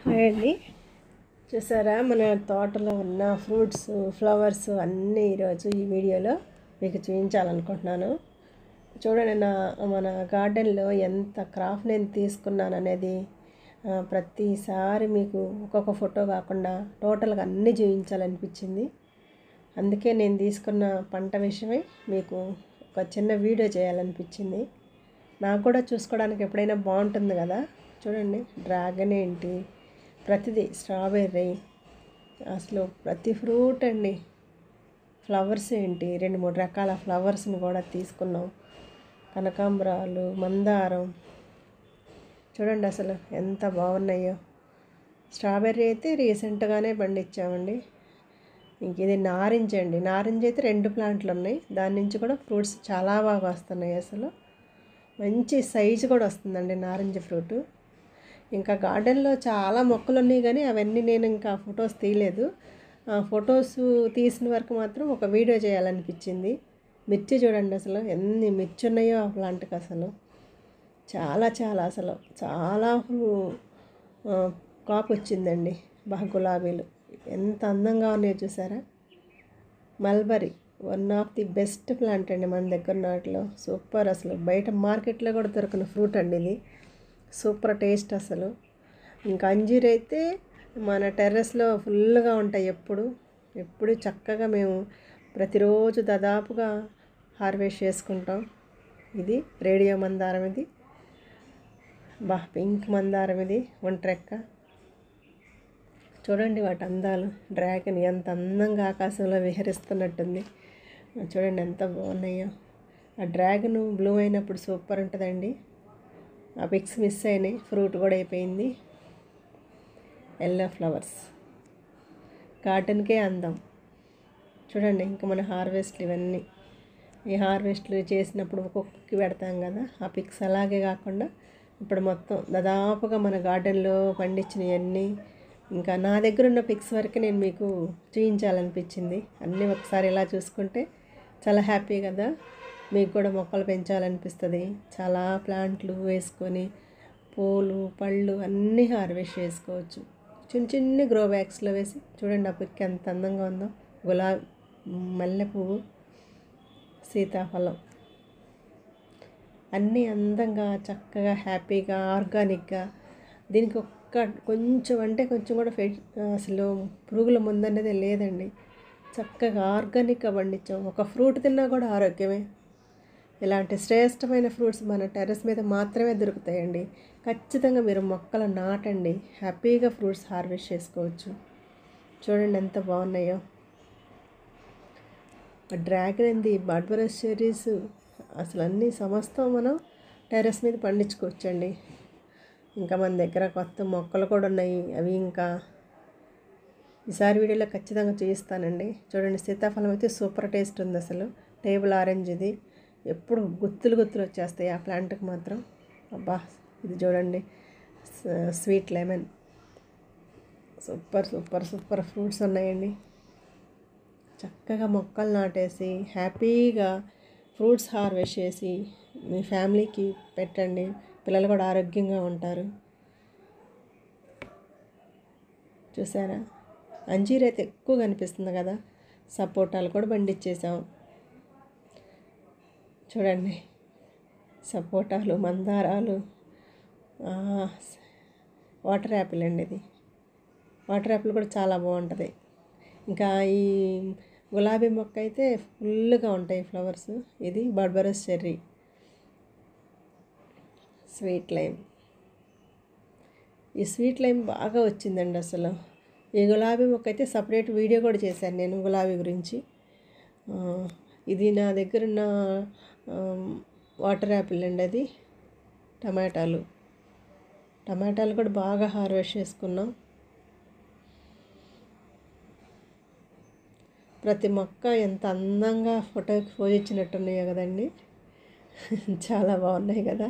hi అండి చూసారా మన తోటలో ఉన్న ఫ్రూట్స్ ఫ్లవర్స్ అన్నీ ఈరోజు ఈ వీడియోలో మీకు చూపించాలనుకుంటున్నాను చూడండి నా మన గార్డెన్లో ఎంత క్రాఫ్ట్ నేను తీసుకున్నాను అనేది ఆ, ప్రతిసారి మీకు ఒక్కొక్క ఫోటో కాకుండా టోటల్గా అన్నీ చూపించాలనిపించింది అందుకే నేను తీసుకున్న పంట విషయమై మీకు ఒక చిన్న వీడియో చేయాలనిపించింది నాకు కూడా చూసుకోవడానికి ఎప్పుడైనా బాగుంటుంది కదా చూడండి డ్రాగన్ ఏంటి ప్రతిదీ స్ట్రాబెర్రీ అసలు ప్రతి ఫ్రూట్ అండి ఫ్లవర్స్ ఏంటి రెండు మూడు రకాల ఫ్లవర్స్ని కూడా తీసుకున్నాం కనకాంబరాలు మందారం చూడండి అసలు ఎంత బాగున్నాయో స్ట్రాబెర్రీ అయితే రీసెంట్గానే పండించామండి ఇంక ఇది నారింజ అండి నారింజ అయితే రెండు ప్లాంట్లు ఉన్నాయి దాని నుంచి కూడా ఫ్రూట్స్ చాలా బాగా వస్తున్నాయి అసలు మంచి సైజు కూడా వస్తుందండి నారింజ ఫ్రూట్ ఇంకా గార్డెన్లో చాలా మొక్కలు ఉన్నాయి కానీ అవన్నీ నేను ఇంకా ఫొటోస్ తీయలేదు ఆ ఫొటోస్ తీసిన వరకు మాత్రం ఒక వీడియో చేయాలనిపించింది మిర్చి చూడండి అసలు ఎన్ని మిర్చి ఉన్నాయో ఆ ప్లాంట్కి అసలు చాలా చాలా అసలు చాలా ఫ్రూ- ఆ, కాపు వచ్చిందండి బాగా గులాబీలు ఎంత అందంగా ఉన్నాయో చూసారా mulberry one of the best plant అండి మన దగ్గర వాటిలో సూపర్ అసలు బయట మార్కెట్లో కూడా దొరికిన ఫ్రూట్ అండి ఇది సూపర్ టేస్ట్ అసలు ఇంకా అంజీర్ అయితే మన టెర్రస్లో ఫుల్గా ఉంటాయి ఎప్పుడు ఎప్పుడు చక్కగా మేము ప్రతిరోజు దాదాపుగా హార్వెస్ట్ చేసుకుంటాం ఇది రేడియో మందారం ఇది బా పింక్ మందారం ఇది ఒంట్రెక్క చూడండి వాటి అందాలు డ్రాగన్ ఎంత అందంగా ఆకాశంలో విహరిస్తున్నట్టుంది చూడండి ఎంత బాగున్నాయో ఆ డ్రాగన్ బ్లూ అయినప్పుడు సూపర్ ఉంటుందండి ఆ పిక్స్ మిస్ అయినాయి ఫ్రూట్ కూడా అయిపోయింది ఎల్లో ఫ్లవర్స్ గార్డెన్కే అందం చూడండి ఇంకా మన హార్వెస్ట్లు ఇవన్నీ ఈ హార్వెస్ట్లు చేసినప్పుడు ఒక్కొక్కకి పెడతాం కదా ఆ పిక్స్ అలాగే కాకుండా ఇప్పుడు మొత్తం దాదాపుగా మన గార్డెన్లో పండించినవన్నీ ఇంకా నా దగ్గర ఉన్న పిక్స్ వరకు నేను మీకు చూపించాలనిపించింది అన్నీ ఒకసారి ఇలా చూసుకుంటే చాలా హ్యాపీ కదా మీకు కూడా మొక్కలు పెంచాలనిపిస్తుంది చాలా ప్లాంట్లు వేసుకొని పూలు పళ్ళు అన్నీ హార్వెస్ట్ చేసుకోవచ్చు చిన్న చిన్న గ్రో బ్యాగ్స్లో వేసి చూడండి ఆ పిక్ ఎంత అందంగా ఉందో గులాబీ మల్లె పువ్వు సీతాఫలం అన్నీ అందంగా చక్కగా హ్యాపీగా ఆర్గానిక్గా దీనికి ఒక్క కొంచెం అంటే కొంచెం కూడా ఫె అసలు పురుగుల మందు అనేది లేదండి చక్కగా ఆర్గానిక్గా పండించాం ఒక ఫ్రూట్ తిన్నా కూడా ఆరోగ్యమే ఇలాంటి శ్రేష్టమైన ఫ్రూట్స్ మన టెర్రస్ మీద మాత్రమే దొరుకుతాయండి ఖచ్చితంగా మీరు మొక్కలు నాటండి హ్యాపీగా ఫ్రూట్స్ హార్వెస్ట్ చేసుకోవచ్చు చూడండి ఎంత బాగున్నాయో డ్రాగన్ ఏంది బడ్బరస్ చెర్రీస్ అసలు అన్ని సమస్తం మనం టెర్రస్ మీద పండించుకోవచ్చండి ఇంకా మన దగ్గర కొత్త మొక్కలు కూడా ఉన్నాయి అవి ఇంకా ఈసారి వీడియోలో ఖచ్చితంగా చూపిస్తానండి చూడండి సీతాఫలం అయితే సూపర్ టేస్ట్ ఉంది అసలు టేబుల్ ఆరెంజ్ ఇది ఎప్పుడు గుత్తులు గుత్తులు వచ్చేస్తాయి ఆ ప్లాంట్కి మాత్రం అబ్బా ఇది చూడండి స- sweet lemon super super super fruits ఉన్నాయండి చక్కగా మొక్కలు నాటేసి హ్యాపీగా ఫ్రూట్స్ హార్వెస్ట్ చేసి మీ ఫ్యామిలీకి పెట్టండి పిల్లలు కూడా ఆరోగ్యంగా ఉంటారు చూసారా అంజీర్ అయితే ఎక్కువ కనిపిస్తుంది కదా సపోటాలు కూడా పండించేసాం చూడండి సపోటాలు మందారాలు ఆ, వాటర్ యాపిల్ అండి ఇది వాటర్ యాపిల్ కూడా చాలా బాగుంటుంది ఇంకా ఈ గులాబీ మొక్క అయితే ఫుల్గా ఉంటాయి ఫ్లవర్స్ ఇది బర్బరస్ చెర్రీ స్వీట్ లైమ్ ఈ స్వీట్ లైమ్ బాగా వచ్చిందండి అసలు ఈ గులాబీ మొక్క అయితే సపరేట్ వీడియో కూడా చేశాను నేను గులాబీ గురించి ఆ, ఇది నా దగ్గర ఉన్న ఆ, వాటర్ యాపిల్ అండి అది టమాటాలు టమాటాలు కూడా బాగా హార్వెస్ట్ చేసుకున్నాం ప్రతి మొక్క ఎంత అందంగా ఫోటోకి పోజ్ ఇచ్చినట్టున్నాయో కదండి చాలా బాగున్నాయి కదా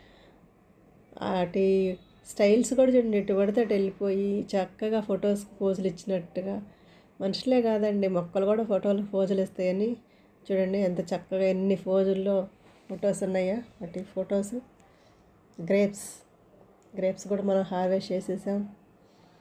వాటి స్టైల్స్ కూడా చూడండి ఇటు పడితే అటు వెళ్ళిపోయి చక్కగా ఫొటోస్ పోజులు ఇచ్చినట్టుగా మనుషులే కాదండి మొక్కలు కూడా ఫోటోలు పోజులు ఇస్తాయని చూడండి ఎంత చక్కగా ఎన్ని పోజుల్లో ఫొటోస్ ఉన్నాయో వాటి ఫొటోస్ గ్రేప్స్ గ్రేప్స్ కూడా మనం హార్వెస్ట్ చేసేసాం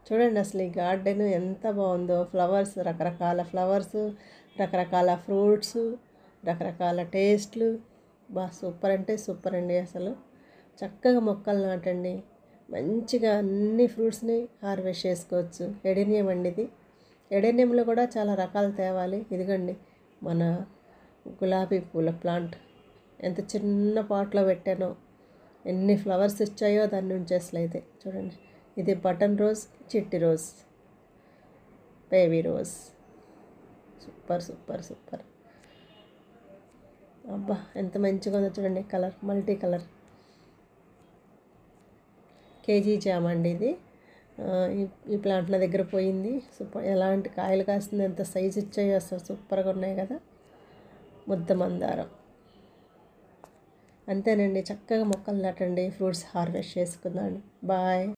చూడండి అసలు ఈ గార్డెన్ ఎంత బాగుందో ఫ్లవర్స్ రకరకాల ఫ్లవర్స్ రకరకాల ఫ్రూట్స్ రకరకాల టేస్ట్లు బా సూపర్ అంటే సూపర్ అండి అసలు చక్కగా మొక్కలు నాటండి మంచిగా అన్ని ఫ్రూట్స్ని హార్వెస్ట్ చేసుకోవచ్చు ఎడేనియం అండి ఇది ఎడేనియంలో కూడా చాలా రకాలు తేవాలి ఇదిగోండి మన గులాబీ పూల ప్లాంట్ ఎంత చిన్న పాట్లో పెట్టానో ఎన్ని ఫ్లవర్స్ ఇచ్చాయో దాని నుంచి అసలు అయితే చూడండి ఇది బటన్ రోజ్ చిట్టి rose baby rose super super super అబ్బా ఎంత మంచిగా ఉందో చూడండి కలర్ మల్టీ కలర్ కేజీ జామ్ అండి ఇది ఆ, ఈ- ఈ ప్లాంట్ నా దగ్గర పోయింది సూపర్ ఎలాంటి కాయలు కాస్తుంది ఎంత సైజు ఇచ్చాయో అసలు సూపర్గా ఉన్నాయి కదా ముద్ద మందారం అంతేనండి చక్కగా మొక్కలు నాటండి ఫ్రూట్స్ హార్వెస్ట్ చేసుకుందాం బాయ్